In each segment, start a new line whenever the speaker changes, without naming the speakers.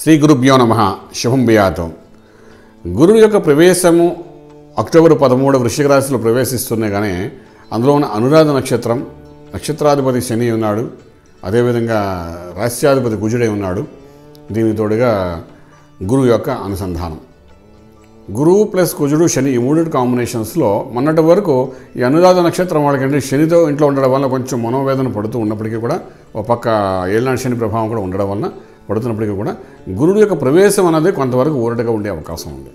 శ్రీ గురుభ్యో నమ శుభం బియాతం గురువు యొక్క ప్రవేశము అక్టోబర్ పదమూడు వృశ్చిక రాశిలో ప్రవేశిస్తున్నాయి కానీ అందులో ఉన్న అనురాధ నక్షత్రం నక్షత్రాధిపతి శని ఉన్నాడు అదేవిధంగా రాస్యాధిపతి కుజుడే ఉన్నాడు దీనికి తోడుగా గురువు యొక్క అనుసంధానం గురువు ప్లస్ కుజుడు శని ఈ మూడు కాంబినేషన్స్లో మొన్నటి వరకు ఈ అనురాధ నక్షత్రం వాళ్ళకంటే శనితో ఇంట్లో ఉండడం వల్ల కొంచెం మనోవేదన పడుతూ ఉన్నప్పటికీ కూడా ఒక పక్క ఏళ్ళనాటి శని ప్రభావం కూడా ఉండడం వల్ల పడుతున్నప్పటికీ కూడా గురుడు యొక్క ప్రవేశం అనేది కొంతవరకు ఊరటగా ఉండే అవకాశం ఉంది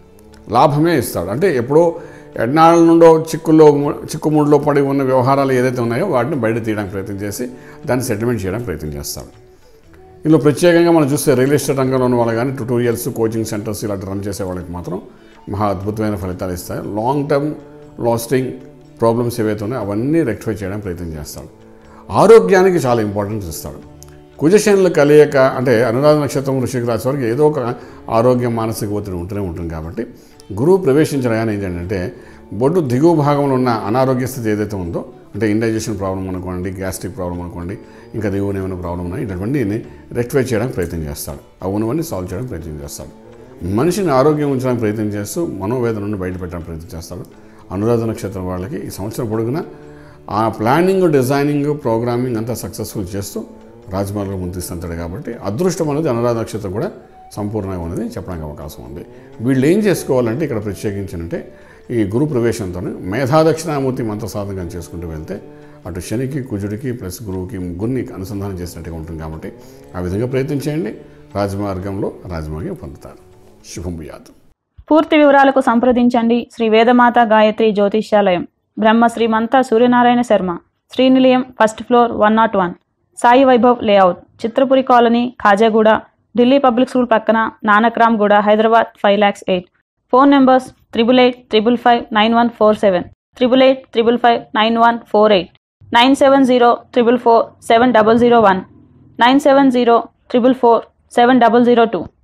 లాభమే ఇస్తాడు అంటే ఎప్పుడో ఎన్నాళ్ళ నుండో చిక్కుల్లో చిక్కుముడిలో పడి ఉన్న వ్యవహారాలు ఏదైతే ఉన్నాయో వాటిని బయట తీయడానికి ప్రయత్నం చేసి దాన్ని సెటిల్మెంట్ చేయడానికి ప్రయత్నం చేస్తాడు ఇందులో ప్రత్యేకంగా మనం చూస్తే రియల్ ఎస్టేట్ రంగంలో ఉన్న వాళ్ళు కానీ ట్యూటోరియల్స్ కోచింగ్ సెంటర్స్ ఇలాంటి రన్ చేసే వాళ్ళకి మాత్రం మహా అద్భుతమైన ఫలితాలు ఇస్తాయి లాంగ్ టర్మ్ లాస్టింగ్ ప్రాబ్లమ్స్ ఏవైతే ఉన్నాయో అవన్నీ రెక్టిఫై చేయడానికి ప్రయత్నం చేస్తాడు ఆరోగ్యానికి చాలా ఇంపార్టెన్స్ ఇస్తాడు కుజశనులు కలియక అంటే అనురాధ నక్షత్రం వృషిక రాశి వరకు ఏదో ఒక ఆరోగ్యం మానసిక ఒత్తిడి ఉంటూనే ఉంటుంది కాబట్టి గురువు ప్రవేశించగానే ఏంటంటే బొడ్డు దిగువ భాగంలో ఉన్న అనారోగ్య స్థితి ఏదైతే ఉందో అంటే ఇండైజెషన్ ప్రాబ్లం అనుకోండి గ్యాస్ట్రిక్ ప్రాబ్లం అనుకోండి ఇంకా దిగువన ఏమైనా ప్రాబ్లం ఉన్నాయి ఇటువంటివన్నీ రెక్టిఫై చేయడానికి ప్రయత్నం చేస్తాడు ఆ ఉన్నవన్నీ సాల్వ్ చేయడానికి ప్రయత్నం చేస్తాడు మనిషిని ఆరోగ్యం ఉంచడానికి ప్రయత్నం చేస్తూ మనోవేదన నుండి బయటపెట్టడానికి ప్రయత్నం చేస్తాడు అనురాధ నక్షత్రం వాళ్ళకి ఈ సంవత్సరం పొడుగునా ఆ ప్లానింగ్ డిజైనింగ్ ప్రోగ్రామింగ్ అంతా సక్సెస్ఫుల్ చేస్తూ రాజమార్గం ముందుస్తుంటాడు కాబట్టి అదృష్టం అనేది అనురాధ నక్షత్రం కూడా సంపూర్ణంగా ఉన్నది చెప్పడానికి అవకాశం ఉంది వీళ్ళు ఏం చేసుకోవాలంటే ఇక్కడ ప్రత్యేకించినంటే ఈ గురు ప్రవేశంతో మేధాదక్షిణామూర్తి మంత్ర సాధనగా చేసుకుంటూ వెళ్తే అటు శనికి కుజుడికి ప్లస్ గురువుకి ముగ్గురిని అనుసంధానం చేసినట్టుగా ఉంటుంది కాబట్టి ఆ విధంగా ప్రయత్నం చేయండి రాజమార్గంలో రాజమార్గం పొందుతారు శుభం బియాతం
పూర్తి వివరాలకు సంప్రదించండి Shri Vedamata Gayatri Jyotishyalayam Brahma Srimanta Suryanarayana Sharma Srinilayam first floor one not one Sai Vaibhav layout Chitrapuri colony Khajaguda Delhi public school పక్కన Nanakramguda Hyderabad five lakhs eight phone numbers triple eight triple five nine one four seven triple eight triple five nine one four eight nine seven zero triple four seven double zero one nine seven zero triple four seven double zero two